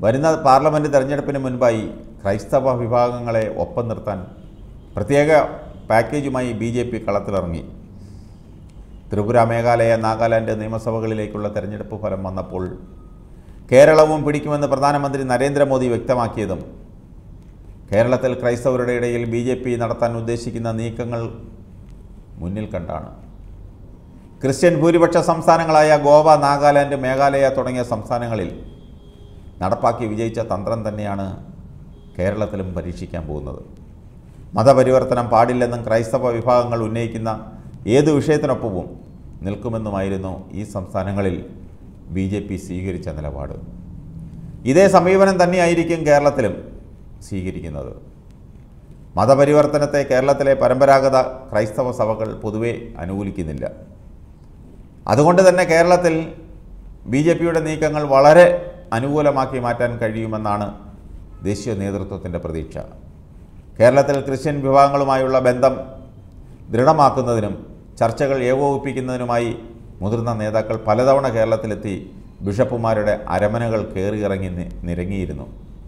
വരുന്ന പാർലമെൻറ്റ് തെരഞ്ഞെടുപ്പിന് മുൻപായി ക്രൈസ്തവ വിഭാഗങ്ങളെ ഒപ്പം നിർത്താൻ പ്രത്യേക പാക്കേജുമായി ബി ജെ പി കളത്തിലിറങ്ങി ത്രിപുര മേഘാലയ നാഗാലാൻഡ് നിയമസഭകളിലേക്കുള്ള തെരഞ്ഞെടുപ്പ് ഫലം വന്നപ്പോൾ കേരളവും പിടിക്കുമെന്ന് പ്രധാനമന്ത്രി നരേന്ദ്രമോദി വ്യക്തമാക്കിയതും കേരളത്തിൽ ക്രൈസ്തവരുടെ ഇടയിൽ ബി ജെ പി നടത്താൻ ഉദ്ദേശിക്കുന്ന നീക്കങ്ങൾ മുന്നിൽ കണ്ടാണ് ക്രിസ്ത്യൻ ഭൂരിപക്ഷ സംസ്ഥാനങ്ങളായ ഗോവ നാഗാലാൻഡ് മേഘാലയ തുടങ്ങിയ സംസ്ഥാനങ്ങളിൽ നടപ്പാക്കി വിജയിച്ച തന്ത്രം തന്നെയാണ് കേരളത്തിലും പരീക്ഷിക്കാൻ പോകുന്നത് മതപരിവർത്തനം പാടില്ലെന്നും ക്രൈസ്തവ വിഭാഗങ്ങൾ ഉന്നയിക്കുന്ന ഏത് വിഷയത്തിനൊപ്പവും നിൽക്കുമെന്നുമായിരുന്നു ഈ സംസ്ഥാനങ്ങളിൽ ബി ജെ പി സ്വീകരിച്ച നിലപാട് ഇതേ സമീപനം തന്നെയായിരിക്കും കേരളത്തിലും സ്വീകരിക്കുന്നത് മതപരിവർത്തനത്തെ കേരളത്തിലെ പരമ്പരാഗത ക്രൈസ്തവ സഭകൾ പൊതുവെ അനുകൂലിക്കുന്നില്ല അതുകൊണ്ട് തന്നെ കേരളത്തിൽ ബി ജെ പിയുടെ നീക്കങ്ങൾ വളരെ അനുകൂലമാക്കി മാറ്റാൻ കഴിയുമെന്നാണ് ദേശീയ നേതൃത്വത്തിൻ്റെ പ്രതീക്ഷ കേരളത്തിൽ ക്രിസ്ത്യൻ വിഭാഗങ്ങളുമായുള്ള ബന്ധം ദൃഢമാക്കുന്നതിനും ചർച്ചകൾ ഏകോപിപ്പിക്കുന്നതിനുമായി മുതിർന്ന നേതാക്കൾ പലതവണ കേരളത്തിലെത്തി ബിഷപ്പുമാരുടെ അരമനകൾ കയറിയിറങ്ങി നി- നിരങ്ങിയിരുന്നു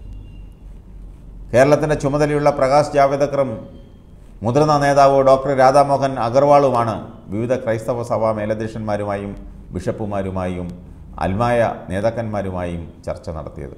കേരളത്തിൻ്റെ ചുമതലയുള്ള പ്രകാശ് ജാവ്ദേക്കറും മുതിർന്ന നേതാവ് ഡോക്ടർ രാധാമോഹൻ അഗർവാളുമാണ് വിവിധ ക്രൈസ്തവ സഭാ മേലധ്യക്ഷന്മാരുമായും ബിഷപ്പുമാരുമായും അൽമായ നേതാക്കന്മാരുമായും ചർച്ച നടത്തിയത്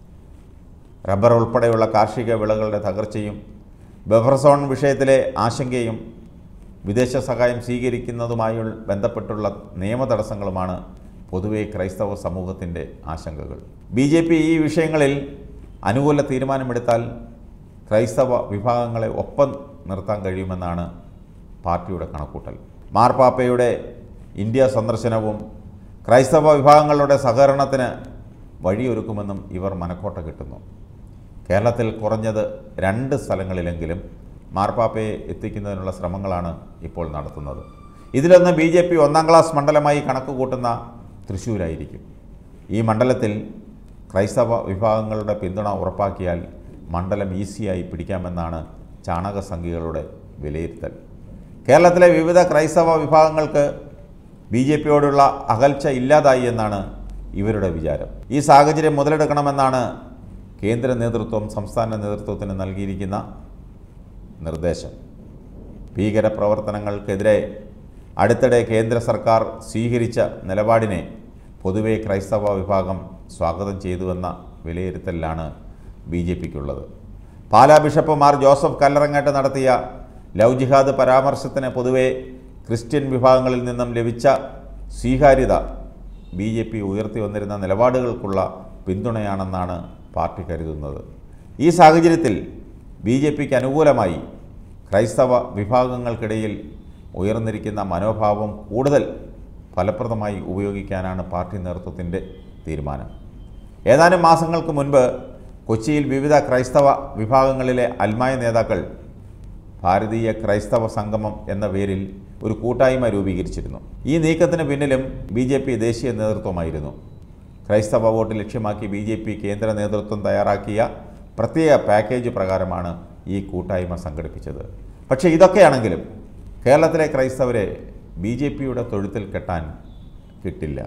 റബ്ബർ ഉൾപ്പെടെയുള്ള കാർഷിക വിളകളുടെ തകർച്ചയും ബഫർ സോൺ വിഷയത്തിലെ ആശങ്കയും വിദേശ സഹായം സ്വീകരിക്കുന്നതുമായി ബന്ധപ്പെട്ടുള്ള നിയമ തടസ്സങ്ങളുമാണ് പൊതുവെ ക്രൈസ്തവ സമൂഹത്തിൻ്റെ ആശങ്കകൾ ബി ജെ പി ഈ വിഷയങ്ങളിൽ അനുകൂല തീരുമാനമെടുത്താൽ ക്രൈസ്തവ വിഭാഗങ്ങളെ ഒപ്പം നിർത്താൻ കഴിയുമെന്നാണ് പാർട്ടിയുടെ കണക്കൂട്ടൽ മാർപ്പാപ്പയുടെ ഇന്ത്യ സന്ദർശനവും ക്രൈസ്തവ വിഭാഗങ്ങളുടെ സഹകരണത്തിന് വഴിയൊരുക്കുമെന്നും ഇവർ മനക്കോട്ട കിട്ടുന്നു കേരളത്തിൽ കുറഞ്ഞത് രണ്ട് സ്ഥലങ്ങളിലെങ്കിലും മാർപ്പാപ്പയെ എത്തിക്കുന്നതിനുള്ള ശ്രമങ്ങളാണ് ഇപ്പോൾ നടത്തുന്നത് ഇതിലൊന്ന് ബി ജെ പി ഒന്നാം ക്ലാസ് മണ്ഡലമായി കണക്ക് കൂട്ടുന്ന തൃശ്ശൂരായിരിക്കും ഈ മണ്ഡലത്തിൽ ക്രൈസ്തവ വിഭാഗങ്ങളുടെ പിന്തുണ ഉറപ്പാക്കിയാൽ മണ്ഡലം ഈസിയായി പിടിക്കാമെന്നാണ് ചാണകസംഖ്യകളുടെ വിലയിരുത്തൽ കേരളത്തിലെ വിവിധ ക്രൈസ്തവ വിഭാഗങ്ങൾക്ക് ബി ജെ പിയോടുള്ള അകൽച്ച ഇല്ലാതായി എന്നാണ് ഇവരുടെ വിചാരം ഈ സാഹചര്യം മുതലെടുക്കണമെന്നാണ് കേന്ദ്ര നേതൃത്വം സംസ്ഥാന നേതൃത്വത്തിന് നൽകിയിരിക്കുന്ന നിർദ്ദേശം ഭീകരപ്രവർത്തനങ്ങൾക്കെതിരെ അടുത്തിടെ കേന്ദ്ര സർക്കാർ സ്വീകരിച്ച നിലപാടിനെ പൊതുവെ ക്രൈസ്തവ വിഭാഗം സ്വാഗതം ചെയ്തുവെന്ന വിലയിരുത്തലിലാണ് ബി ജെ പിക്കുള്ളത് പാലാ ബിഷപ്പ് മാർ ജോസഫ് കല്ലറങ്ങാട്ട് നടത്തിയ ലവ് ജിഹാദ് പരാമർശത്തിന് പൊതുവെ ക്രിസ്ത്യൻ വിഭാഗങ്ങളിൽ നിന്നും ലഭിച്ച സ്വീകാര്യത ബി ജെ പി ഉയർത്തി വന്നിരുന്ന നിലപാടുകൾക്കുള്ള പിന്തുണയാണെന്നാണ് പാർട്ടി കരുതുന്നത് ഈ സാഹചര്യത്തിൽ ബി ജെ പിക്ക് അനുകൂലമായി ക്രൈസ്തവ വിഭാഗങ്ങൾക്കിടയിൽ ഉയർന്നിരിക്കുന്ന മനോഭാവം കൂടുതൽ ഫലപ്രദമായി ഉപയോഗിക്കാനാണ് പാർട്ടി നേതൃത്വത്തിൻ്റെ തീരുമാനം ഏതാനും മാസങ്ങൾക്ക് മുൻപ് കൊച്ചിയിൽ വിവിധ ക്രൈസ്തവ വിഭാഗങ്ങളിലെ അൽമായ നേതാക്കൾ ഭാരതീയ ക്രൈസ്തവ സംഗമം എന്ന പേരിൽ ഒരു കൂട്ടായ്മ രൂപീകരിച്ചിരുന്നു ഈ നീക്കത്തിന് പിന്നിലും ബി ജെ പി ദേശീയ നേതൃത്വമായിരുന്നു ക്രൈസ്തവ വോട്ട് ലക്ഷ്യമാക്കി ബി ജെ പി കേന്ദ്ര നേതൃത്വം തയ്യാറാക്കിയ പ്രത്യേക പാക്കേജ് പ്രകാരമാണ് ഈ കൂട്ടായ്മ സംഘടിപ്പിച്ചത് പക്ഷേ ഇതൊക്കെയാണെങ്കിലും കേരളത്തിലെ ക്രൈസ്തവരെ ബി ജെ പിയുടെ തൊഴുത്തിൽ കെട്ടാൻ കിട്ടില്ല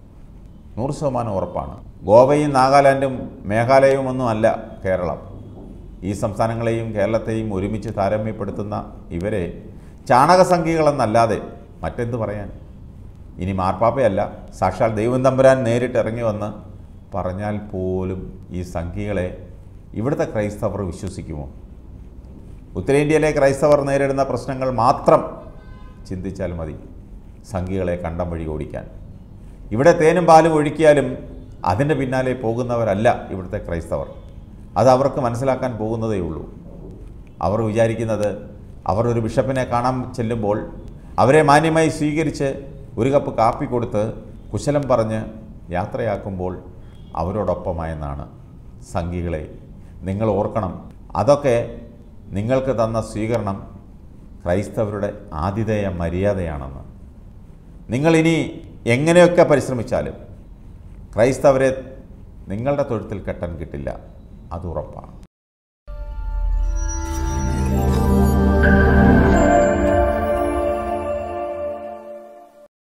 നൂറ് ശതമാനം ഉറപ്പാണ് ഗോവയും നാഗാലാൻഡും മേഘാലയവും ഒന്നും അല്ല കേരളം ഈ സംസ്ഥാനങ്ങളെയും കേരളത്തെയും ഒരുമിച്ച് താരതമ്യപ്പെടുത്തുന്ന ഇവരെ ചാണകസംഖ്യകളെന്നല്ലാതെ മറ്റെന്ത് പറയാൻ ഇനി മാർപ്പാപ്പയല്ല സാക്ഷാൽ ദൈവം തമ്പുരാൻ നേരിട്ട് ഇറങ്ങി വന്ന് പറഞ്ഞാൽ പോലും ഈ സംഖ്യകളെ ഇവിടുത്തെ ക്രൈസ്തവർ വിശ്വസിക്കുമോ ഉത്തരേന്ത്യയിലെ ക്രൈസ്തവർ നേരിടുന്ന പ്രശ്നങ്ങൾ മാത്രം ചിന്തിച്ചാൽ മതി സംഖ്യകളെ കണ്ടം വഴി ഓടിക്കാൻ ഇവിടെ തേനും പാലും ഒഴുക്കിയാലും അതിൻ്റെ പിന്നാലെ പോകുന്നവരല്ല ഇവിടുത്തെ ക്രൈസ്തവർ അത് അവർക്ക് മനസ്സിലാക്കാൻ പോകുന്നതേ ഉള്ളൂ അവർ വിചാരിക്കുന്നത് അവർ ഒരു ബിഷപ്പിനെ കാണാൻ ചെല്ലുമ്പോൾ അവരെ മാന്യമായി സ്വീകരിച്ച് ഒരു കപ്പ് കാപ്പി കൊടുത്ത് കുശലം പറഞ്ഞ് യാത്രയാക്കുമ്പോൾ അവരോടൊപ്പമായെന്നാണ് സംഘികളെ നിങ്ങൾ ഓർക്കണം അതൊക്കെ നിങ്ങൾക്ക് തന്ന സ്വീകരണം ക്രൈസ്തവരുടെ ആതിഥേയ മര്യാദയാണെന്ന് നിങ്ങളിനി എങ്ങനെയൊക്കെ പരിശ്രമിച്ചാലും ക്രൈസ്തവരെ നിങ്ങളുടെ തൊഴുത്തിൽ കെട്ടാൻ കിട്ടില്ല അത് ഉറപ്പാണ്